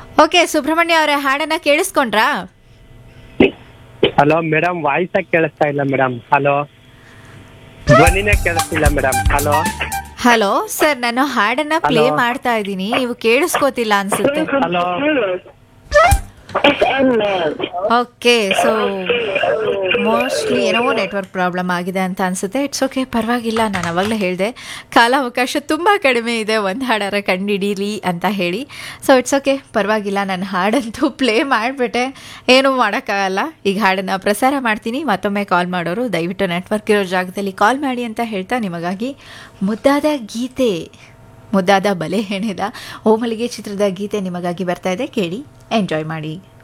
Okay Subrahmanya ಅವರ ಹಾಡನ್ನ ಕೇಳಿಸ್ಕೊಂಡ್ರಾ hello madam voice ಕೇಳಿಸ್ತಾ ಇಲ್ಲ ಮೇಡಮ್ ಹಲೋ ಧ್ವನಿನೇ ಕೇಳಿಸ್ತಿಲ್ಲ ಮೇಡಮ್ ಹಲೋ ಹಲೋ ಸರ್ ನಾನು ಹಾಡನ್ನ ಪ್ಲೇ Hello. ಮಾಡ್ತಾ ಇದ್ದೀನಿ ನೀವು ಕೇಳಿಸ್ಕೋತಿಲ್ಲ ಅನ್ಸುತ್ತೆ ಹಲೋ ಓಕೆ ಸೊ ಮೋಸ್ಟ್ಲಿ ಏನೋ ನೆಟ್ವರ್ಕ್ ಪ್ರಾಬ್ಲಮ್ ಆಗಿದೆ ಅಂತ ಅನ್ಸುತ್ತೆ ಇಟ್ಸ್ ಓಕೆ ಪರವಾಗಿಲ್ಲ ನಾನು ಅವಾಗಲೇ ಹೇಳಿದೆ ಕಾಲಾವಕಾಶ ತುಂಬ ಕಡಿಮೆ ಇದೆ ಒಂದು ಹಾಡಾರ ಕಂಡಿಡೀಲಿ ಅಂತ ಹೇಳಿ ಸೊ ಇಟ್ಸ್ ಓಕೆ ಪರವಾಗಿಲ್ಲ ನಾನು ಹಾಡಂತೂ ಪ್ಲೇ ಮಾಡಿಬಿಟ್ಟೆ ಏನೂ ಮಾಡೋಕ್ಕಾಗಲ್ಲ ಈಗ ಹಾಡನ್ನು ಪ್ರಸಾರ ಮಾಡ್ತೀನಿ ಮತ್ತೊಮ್ಮೆ ಕಾಲ್ ಮಾಡೋರು ದಯವಿಟ್ಟು ನೆಟ್ವರ್ಕ್ ಇರೋ ಜಾಗದಲ್ಲಿ ಕಾಲ್ ಮಾಡಿ ಅಂತ ಹೇಳ್ತಾ ನಿಮಗಾಗಿ ಮುದ್ದಾದ ಗೀತೆ ಮುದ್ದಾದ ಬಲೆ ಹೆಣೆದ ಓಮಲಿಗೆ ಚಿತ್ರದ ಗೀತೆ ನಿಮಗಾಗಿ ಬರ್ತಾ ಇದೆ ಕೇಳಿ ಎಂಜಾಯ್ ಮಾಡಿ